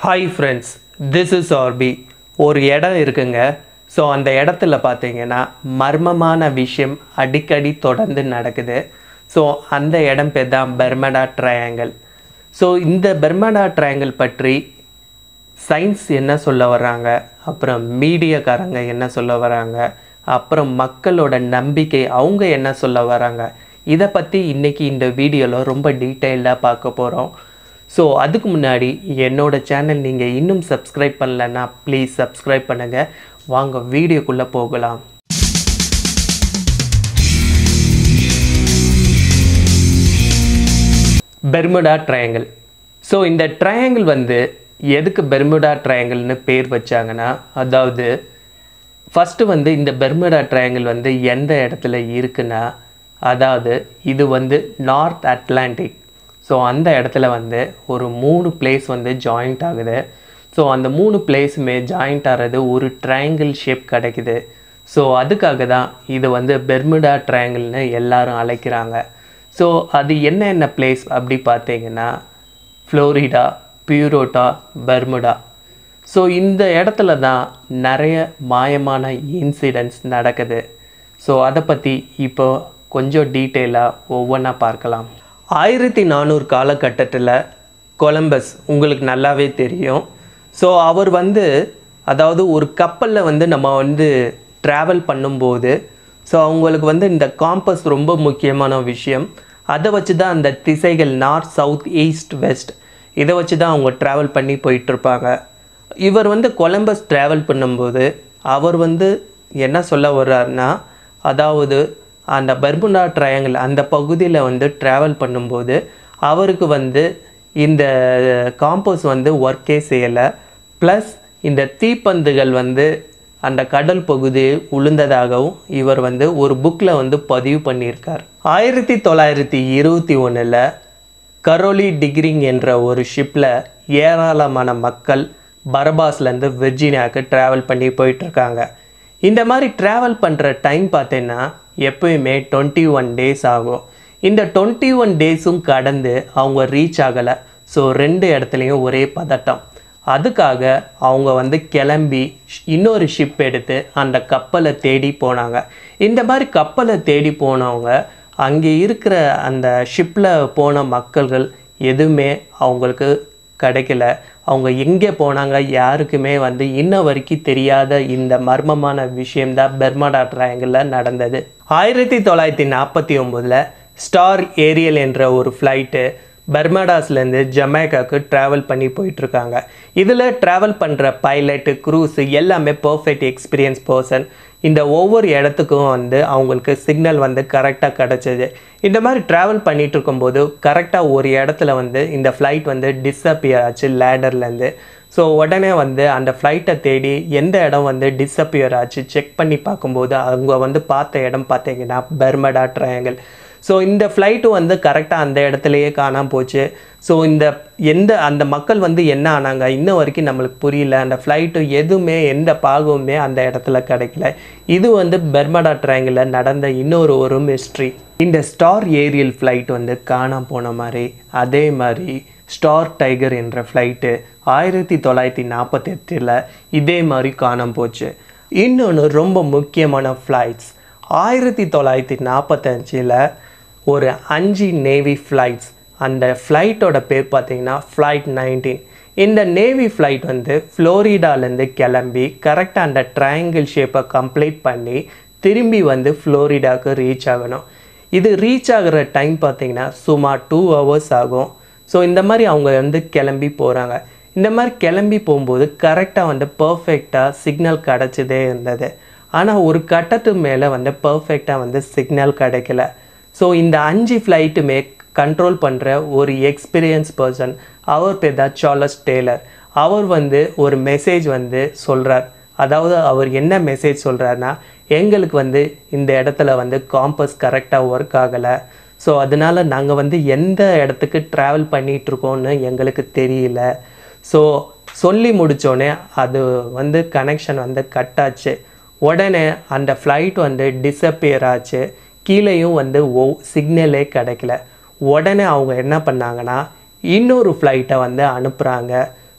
hi friends this is RP ஒரு இடம் இருக்குங்க ஸோ அந்த இடத்துல பார்த்தீங்கன்னா மர்மமான விஷயம் அடிக்கடி தொடர்ந்து நடக்குது ஸோ அந்த இடம் பேர் தான் பெர்மடா ட்ரையாங்கிள் ஸோ இந்த பெர்மடா ட்ரையாங்கிள் பற்றி சயின்ஸ் என்ன சொல்ல வர்றாங்க அப்புறம் மீடியாக்காரங்க என்ன சொல்ல வராங்க அப்புறம் மக்களோட நம்பிக்கை அவங்க என்ன சொல்ல வராங்க இதை பற்றி இன்றைக்கி இந்த வீடியோவில் ரொம்ப டீட்டெயில்டாக பார்க்க போகிறோம் ஸோ அதுக்கு முன்னாடி என்னோட சேனல் நீங்கள் இன்னும் சப்ஸ்கிரைப் பண்ணலன்னா ப்ளீஸ் சப்ஸ்கிரைப் பண்ணுங்கள் வாங்க வீடியோக்குள்ளே போகலாம் பெர்முடா ட்ரையாங்கிள் ஸோ இந்த ட்ரையாங்கிள் வந்து எதுக்கு பெர்முடா ட்ரையாங்கிள்னு பேர் வச்சாங்கன்னா அதாவது ஃபஸ்ட்டு வந்து இந்த பெர்முடா ட்ரையாங்கிள் வந்து எந்த இடத்துல இருக்குன்னா அதாவது இது வந்து நார்த் அட்லாண்டிக் ஸோ அந்த இடத்துல வந்து ஒரு மூணு பிளேஸ் வந்து ஜாயிண்ட் ஆகுது ஸோ அந்த மூணு பிளேஸுமே ஜாயிண்ட் ஆகிறது ஒரு ட்ரையாங்கிள் ஷேப் கிடைக்குது ஸோ அதுக்காக தான் இது வந்து பெர்முடா ட்ரையாங்கிள்னு எல்லாரும் அழைக்கிறாங்க ஸோ அது என்னென்ன பிளேஸ் அப்படி பார்த்தீங்கன்னா ஃப்ளோரிடா பியூரோட்டா பெர்முடா ஸோ இந்த இடத்துல தான் நிறைய மாயமான இன்சிடென்ட்ஸ் நடக்குது ஸோ அதை பற்றி இப்போ கொஞ்சம் டீட்டெயிலாக ஒவ்வொன்றா பார்க்கலாம் ஆயிரத்தி நானூறு காலகட்டத்தில் கொலம்பஸ் உங்களுக்கு நல்லாவே தெரியும் ஸோ அவர் வந்து அதாவது ஒரு கப்பலில் வந்து நம்ம வந்து ட்ராவல் பண்ணும்போது ஸோ அவங்களுக்கு வந்து இந்த காம்பஸ் ரொம்ப முக்கியமான விஷயம் அதை வச்சு தான் அந்த திசைகள் நார்த் சவுத் ஈஸ்ட் வெஸ்ட் இதை வச்சு தான் அவங்க ட்ராவல் பண்ணி போயிட்டுருப்பாங்க இவர் வந்து கொலம்பஸ் ட்ராவல் பண்ணும்போது அவர் வந்து என்ன சொல்ல வர்றாருன்னா அதாவது அந்த பர்முடா ட்ரையாங்கிள் அந்த பகுதியில் வந்து ட்ராவல் பண்ணும்போது அவருக்கு வந்து இந்த காம்போஸ் வந்து ஒர்க்கே செய்யலை ப்ளஸ் இந்த தீப்பந்துகள் வந்து அந்த கடல் பகுதி உளுந்ததாகவும் இவர் வந்து ஒரு புக்கில் வந்து பதிவு பண்ணியிருக்கார் ஆயிரத்தி தொள்ளாயிரத்தி இருபத்தி ஒன்றில் கரோலி டிகிரிங் என்ற ஒரு ஷிப்பில் ஏராளமான மக்கள் பரபாஸ்லேருந்து விர்ஜீனியாவுக்கு ட்ராவல் பண்ணி போயிட்டுருக்காங்க இந்த மாதிரி ட்ராவல் பண்ணுற டைம் பார்த்தீங்கன்னா எப்பயுமே டுவெண்ட்டி ஒன் டேஸ் ஆகும் இந்த டுவெண்ட்டி ஒன் டேஸும் கடந்து அவங்க ரீச் ஆகலை ஸோ ரெண்டு இடத்துலையும் ஒரே பதட்டம் அதுக்காக அவங்க வந்து கிளம்பி இன்னொரு ஷிப் எடுத்து அந்த கப்பலை தேடி போனாங்க இந்த மாதிரி கப்பலை தேடி போனவங்க அங்கே இருக்கிற அந்த ஷிப்பில் போன மக்கள்கள் எதுவுமே அவங்களுக்கு கிடைக்கல அவங்க எங்கே போனாங்க யாருக்குமே வந்து இன்ன வரைக்கும் தெரியாத இந்த மர்மமான விஷயம்தான் பெர்மடா ட்ரையாங்கிளில் நடந்தது ஆயிரத்தி தொள்ளாயிரத்தி நாற்பத்தி ஒம்போதில் ஸ்டார் ஏரியல் என்ற ஒரு ஃப்ளைட்டு பர்மடாஸ்லேருந்து ஜமேக்காவுக்கு ட்ராவல் பண்ணி போயிட்டுருக்காங்க இதில் ட்ராவல் பண்ணுற பைலட்டு க்ரூஸு எல்லாமே பர்ஃபெக்ட் எக்ஸ்பீரியன்ஸ் பர்சன் இந்த ஒவ்வொரு இடத்துக்கும் வந்து அவங்களுக்கு சிக்னல் வந்து கரெக்டாக கிடச்சிது இந்த மாதிரி ட்ராவல் பண்ணிகிட்டு இருக்கும்போது கரெக்டாக ஒரு இடத்துல வந்து இந்த ஃப்ளைட் வந்து டிஸப்பியர் ஆச்சு லேடர்லேருந்து ஸோ உடனே வந்து அந்த ஃப்ளைட்டை தேடி எந்த இடம் வந்து டிஸப்பியர் ஆச்சு செக் பண்ணி பார்க்கும்போது அவங்க வந்து பார்த்த இடம் பார்த்தீங்கன்னா பெர்மடா ட்ரையாங்கிள் ஸோ இந்த ஃப்ளைட்டு வந்து கரெக்டாக அந்த இடத்துலையே காணாமல் போச்சு ஸோ இந்த எந்த அந்த மக்கள் வந்து என்ன ஆனாங்க இன்ன வரைக்கும் நம்மளுக்கு புரியல அந்த ஃப்ளைட்டு எதுவுமே எந்த பாகமுமே அந்த இடத்துல கிடைக்கல இது வந்து பெர்மடா ட்ரையாங்கிளில் நடந்த இன்னொரு ஒரு மிஸ்ட்ரி இந்த ஸ்டார் ஏரியல் ஃப்ளைட் வந்து காணாம போன மாதிரி அதே மாதிரி ஸ்டார் டைகர் என்ற ஃப்ளைட்டு ஆயிரத்தி தொள்ளாயிரத்தி நாற்பத்தெட்டில் இதே மாதிரி காணாம போச்சு இன்னொன்று ரொம்ப முக்கியமான ஃப்ளைட்ஸ் ஆயிரத்தி தொள்ளாயிரத்தி நாற்பத்தஞ்சில் ஒரு அஞ்சு நேவி ஃப்ளைட்ஸ் அந்த ஃப்ளைட்டோட பேர் பார்த்தீங்கன்னா ஃப்ளைட் நைன்டீன் இந்த நேவி ஃப்ளைட் வந்து ஃப்ளோரிடாலேருந்து கிளம்பி கரெக்டாக அந்த ட்ரையாங்கிள் ஷேப்பை கம்ப்ளீட் பண்ணி திரும்பி வந்து ஃப்ளோரிடாவுக்கு ரீச் ஆகணும் இது ரீச் ஆகிற டைம் பார்த்தீங்கன்னா சுமார் டூ ஹவர்ஸ் ஆகும் ஸோ இந்த மாதிரி அவங்க வந்து கிளம்பி போகிறாங்க இந்த மாதிரி கிளம்பி போகும்போது கரெக்டாக வந்து பர்ஃபெக்டாக சிக்னல் கிடச்சதே இருந்தது ஆனால் ஒரு கட்டத்து மேலே வந்து பர்ஃபெக்டாக வந்து சிக்னல் கிடைக்கல ஸோ இந்த அஞ்சு ஃப்ளைட்டுமே கண்ட்ரோல் பண்ணுற ஒரு எக்ஸ்பீரியன்ஸ் பர்சன் அவர் பேர் தான் சார்லஸ் டேலர் அவர் வந்து ஒரு மெசேஜ் வந்து சொல்கிறார் அதாவது அவர் என்ன மெசேஜ் சொல்கிறாருன்னா எங்களுக்கு வந்து இந்த இடத்துல வந்து காம்பஸ் கரெக்டாக ஒர்க் ஆகலை ஸோ அதனால் நாங்கள் வந்து எந்த இடத்துக்கு ட்ராவல் பண்ணிகிட்ருக்கோன்னு எங்களுக்கு தெரியல ஸோ சொல்லி முடித்தோடனே அது வந்து கனெக்ஷன் வந்து கட் ஆச்சு உடனே அந்த ஃப்ளைட் வந்து டிஸப்பியர் ஆச்சு கீழேயும் வந்து ஓ சிக்னலே கிடைக்கல உடனே அவங்க என்ன பண்ணாங்கன்னா இன்னொரு ஃப்ளைட்டை வந்து அனுப்புகிறாங்க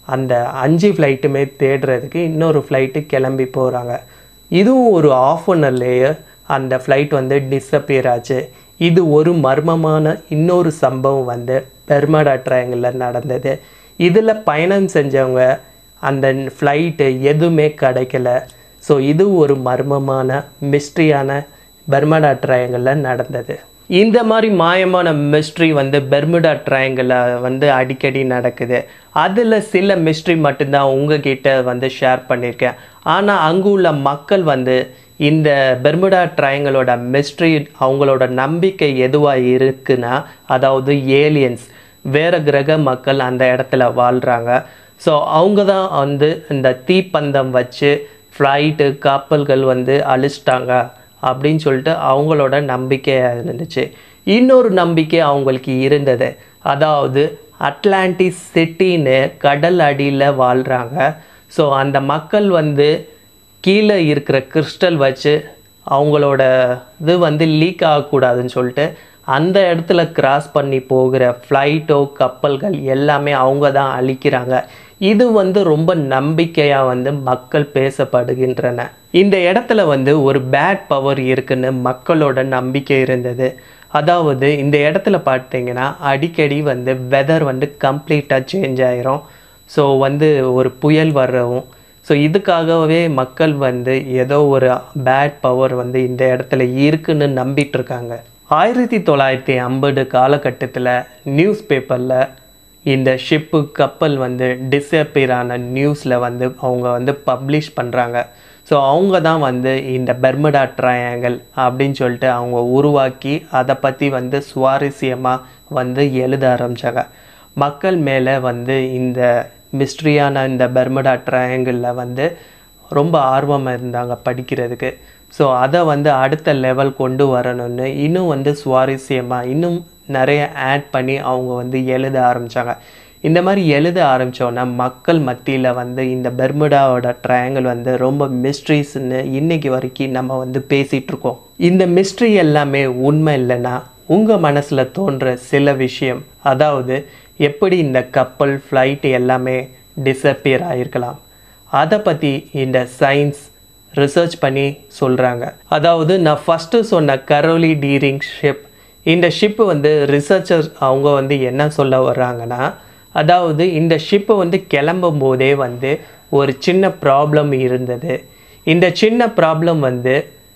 அந்த அஞ்சு ஃப்ளைட்டுமே தேடுறதுக்கு இன்னொரு ஃப்ளைட்டு கிளம்பி போகிறாங்க இதுவும் ஒரு ஆஃப் அன் ஹவர்லேயே அந்த ஃப்ளைட் வந்து டிஸப்பியர் ஆச்சு இது ஒரு மர்மமான இன்னொரு சம்பவம் வந்து பெர்மடா ட்ரையாங்கிளில் நடந்தது இதில் பயணம் செஞ்சவங்க அந்த ஃப்ளைட்டு எதுவுமே கிடைக்கல ஸோ இது ஒரு மர்மமான மிஸ்ட்ரியான பெர்மடா ட்ரையாங்கிளில் நடந்தது இந்த மாதிரி மாயமான மிஸ்ட்ரி வந்து பெர்முடா ட்ரையாங்கிளில் வந்து அடிக்கடி நடக்குது அதில் சில மிஸ்ட்ரி மட்டும்தான் உங்ககிட்ட வந்து ஷேர் பண்ணியிருக்கேன் ஆனால் அங்கே உள்ள மக்கள் வந்து இந்த பெர்முடா ட்ரையாங்கிளோட மிஸ்ட்ரி அவங்களோட நம்பிக்கை எதுவாக இருக்குன்னா அதாவது ஏலியன்ஸ் வேறு கிரக மக்கள் அந்த இடத்துல வாழ்கிறாங்க ஸோ அவங்க தான் வந்து இந்த தீப்பந்தம் வச்சு ஃப்ளைட்டு கப்பல்கள் வந்து அழிச்சிட்டாங்க அப்படின்னு சொல்லிட்டு அவங்களோட நம்பிக்கையாக இருந்துச்சு இன்னொரு நம்பிக்கை அவங்களுக்கு இருந்தது அதாவது அட்லாண்டிஸ் சிட்டின்னு கடல் அடியில் வாழ்கிறாங்க ஸோ அந்த மக்கள் வந்து கீழே இருக்கிற கிறிஸ்டல் வச்சு அவங்களோட இது வந்து லீக் ஆகக்கூடாதுன்னு சொல்லிட்டு அந்த இடத்துல கிராஸ் பண்ணி போகிற ஃப்ளைட்டோ கப்பல்கள் எல்லாமே அவங்க தான் அழிக்கிறாங்க இது வந்து ரொம்ப நம்பிக்கையாக வந்து மக்கள் பேசப்படுகின்றன இந்த இடத்துல வந்து ஒரு பேட் பவர் இருக்குன்னு மக்களோட நம்பிக்கை இருந்தது அதாவது இந்த இடத்துல பார்த்தீங்கன்னா அடிக்கடி வந்து வெதர் வந்து கம்ப்ளீட்டாக சேஞ்ச் ஆயிரும் ஸோ வந்து ஒரு புயல் வர்றவும் ஸோ இதுக்காகவே மக்கள் வந்து ஏதோ ஒரு பேட் பவர் வந்து இந்த இடத்துல இருக்குன்னு நம்பிட்டு இருக்காங்க ஆயிரத்தி தொள்ளாயிரத்தி ஐம்பது காலகட்டத்தில் நியூஸ் பேப்பரில் இந்த ஷிப்பு கப்பல் வந்து டிஸப்பியர் ஆன நியூஸில் வந்து அவங்க வந்து பப்ளிஷ் பண்ணுறாங்க ஸோ அவங்க தான் வந்து இந்த பெர்முடா ட்ரையாங்கிள் அப்படின்னு சொல்லிட்டு அவங்க உருவாக்கி அதை பற்றி வந்து சுவாரஸ்யமாக வந்து எழுத ஆரம்பித்தாங்க மக்கள் மேலே வந்து இந்த மிஸ்ட்ரியான இந்த பெர்முடா ட்ரையாங்கிளில் வந்து ரொம்ப ஆர்வமாக இருந்தாங்க படிக்கிறதுக்கு ஸோ அதை வந்து அடுத்த லெவல் கொண்டு வரணும்னு இன்னும் வந்து சுவாரஸ்யமாக இன்னும் நிறைய ஆட் பண்ணி அவங்க வந்து எழுத ஆரம்பித்தாங்க இந்த மாதிரி எழுத ஆரம்பித்தோன்னா மக்கள் மத்தியில் வந்து இந்த பெர்முடாவோட ட்ரையாங்கிள் வந்து ரொம்ப மிஸ்ட்ரிஸ்ன்னு இன்னைக்கு வரைக்கும் நம்ம வந்து பேசிகிட்டு இருக்கோம் இந்த மிஸ்ட்ரி எல்லாமே உண்மை இல்லைன்னா உங்கள் மனசில் தோன்ற சில விஷயம் அதாவது எப்படி இந்த கப்பல் ஃப்ளைட் எல்லாமே டிஸப்பியர் ஆகிருக்கலாம் அதை பற்றி இந்த சயின்ஸ் ரிசர்ச் பண்ணி சொல்கிறாங்க அதாவது நான் ஃபஸ்ட்டு சொன்ன கரோலி டீரிங் ஷிப் இந்த ஷிப்பு வந்து ரிசர்ச்சர் அவங்க வந்து என்ன சொல்ல வர்றாங்கன்னா அதாவது இந்த ஷிப்பு வந்து கிளம்பும் போதே வந்து ஒரு சின்ன ப்ராப்ளம் இருந்தது இந்த சின்ன ப்ராப்ளம் வந்து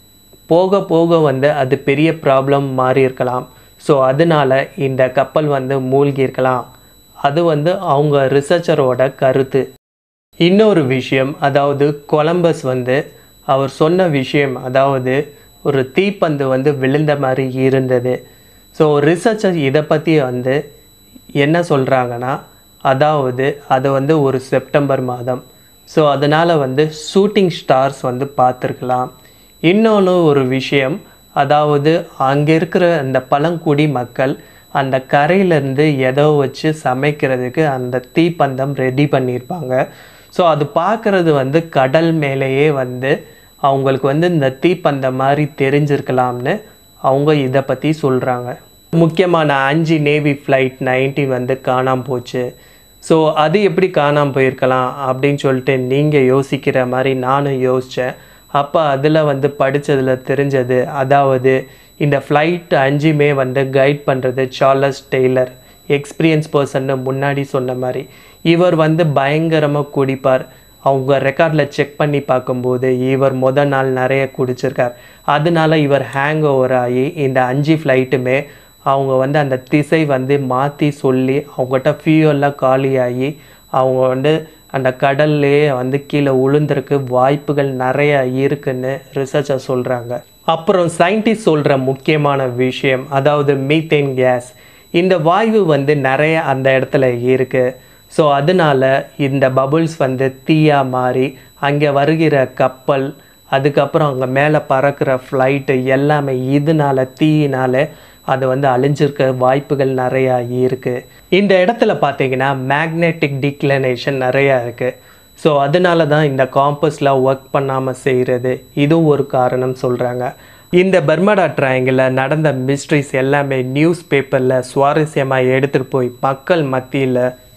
போக போக வந்து அது பெரிய ப்ராப்ளம் மாறி இருக்கலாம் ஸோ அதனால இந்த கப்பல் வந்து மூழ்கி இருக்கலாம் அது வந்து அவங்க ரிசர்ச்சரோட கருத்து இன்னொரு விஷயம் அதாவது கொலம்பஸ் வந்து அவர் சொன்ன விஷயம் அதாவது ஒரு தீப்பந்து வந்து விழுந்த மாதிரி இருந்தது ஸோ ரிசர்ச்சர் இதை பற்றி வந்து என்ன சொல்கிறாங்கன்னா அதாவது அது வந்து ஒரு செப்டம்பர் மாதம் ஸோ அதனால் வந்து ஷூட்டிங் ஸ்டார்ஸ் வந்து பார்த்துருக்கலாம் இன்னொன்று ஒரு விஷயம் அதாவது அங்கே இருக்கிற அந்த பழங்குடி மக்கள் அந்த கரையிலேருந்து எதோ வச்சு சமைக்கிறதுக்கு அந்த தீப்பந்தம் ரெடி பண்ணியிருப்பாங்க ஸோ அது பார்க்குறது வந்து கடல் மேலேயே வந்து அவங்களுக்கு வந்து இந்த தீப்பந்தம் மாதிரி தெரிஞ்சிருக்கலாம்னு அவங்க இதை பற்றி சொல்கிறாங்க முக்கியமான அஞ்சு நேவி ஃப்ளைட் நைன்டி வந்து காணாமல் போச்சு ஸோ அது எப்படி காணாமல் போயிருக்கலாம் அப்படின்னு சொல்லிட்டு நீங்கள் யோசிக்கிற மாதிரி நானும் யோசித்தேன் அப்போ அதில் வந்து படித்ததில் தெரிஞ்சது அதாவது இந்த ஃப்ளைட் அஞ்சுமே வந்து கைட் பண்ணுறது சார்லஸ் டெய்லர் எக்ஸ்பீரியன்ஸ் பர்சன்னு முன்னாடி சொன்ன மாதிரி இவர் வந்து பயங்கரமாக குடிப்பார் அவங்க ரெக்கார்டில் செக் பண்ணி பார்க்கும்போது இவர் முத நாள் நிறைய குடிச்சிருக்கார் அதனால இவர் ஹேங் ஓவர் ஆகி இந்த அஞ்சு ஃப்ளைட்டுமே அவங்க வந்து அந்த திசை வந்து மாற்றி சொல்லி அவங்ககிட்ட ஃபியூவெல்லாம் காலியாகி அவங்க வந்து அந்த கடல்லையே வந்து கீழே உளுந்திருக்கு வாய்ப்புகள் நிறைய இருக்குன்னு ரிசர்ச்சர் சொல்கிறாங்க அப்புறம் சயின்டிஸ்ட் சொல்கிற முக்கியமான விஷயம் அதாவது மீத்தேன் கேஸ் இந்த வாயு வந்து நிறைய அந்த இடத்துல இருக்குது ஸோ அதனால இந்த பபுள்ஸ் வந்து தீயாக மாறி அங்கே வருகிற கப்பல் அதுக்கப்புறம் அங்கே மேலே பறக்கிற ஃப்ளைட்டு எல்லாமே இதனால தீயினால அது வந்து அழிஞ்சிருக்க வாய்ப்புகள் நிறையா இருக்குது இந்த இடத்துல பார்த்தீங்கன்னா மேக்னெட்டிக் டிக்ளனேஷன் நிறையா இருக்குது ஸோ அதனால தான் இந்த காம்பஸில் ஒர்க் பண்ணாமல் செய்கிறது இதுவும் ஒரு காரணம் சொல்கிறாங்க இந்த பர்மடா ட்ரையாங்கிளில் நடந்த மிஸ்ட்ரிஸ் எல்லாமே நியூஸ் பேப்பரில் சுவாரஸ்யமாக எடுத்துகிட்டு போய் மக்கள் மத்தியில்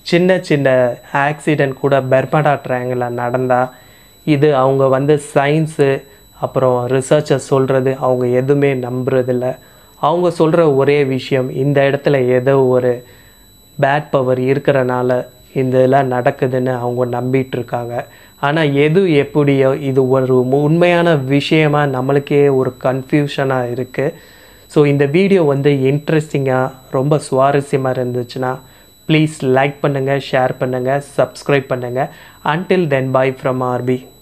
சின்ன சின்ன ஆக்சிடெண்ட் கூட பெர்மடா ட்ரையாங்கிளில் நடந்தால் இது அவங்க வந்து சயின்ஸு அப்புறம் ரிசர்ச்சர் சொல்கிறது அவங்க எதுவுமே நம்புறதில்ல அவங்க சொல்கிற ஒரே விஷயம் இந்த இடத்துல ஏதோ ஒரு பேட் பவர் இருக்கிறனால இந்த இதெல்லாம் நடக்குதுன்னு அவங்க நம்பிட்டு இருக்காங்க ஆனால் எது எப்படியோ இது ஒரு உண்மையான விஷயமா நம்மளுக்கே ஒரு கன்ஃபியூஷனாக இருக்குது ஸோ இந்த வீடியோ வந்து இன்ட்ரெஸ்டிங்காக ரொம்ப சுவாரஸ்யமாக இருந்துச்சுன்னா ப்ளீஸ் லைக் பண்ணுங்கள் ஷேர் பண்ணுங்கள் சப்ஸ்கிரைப் பண்ணுங்கள் until then bye from RB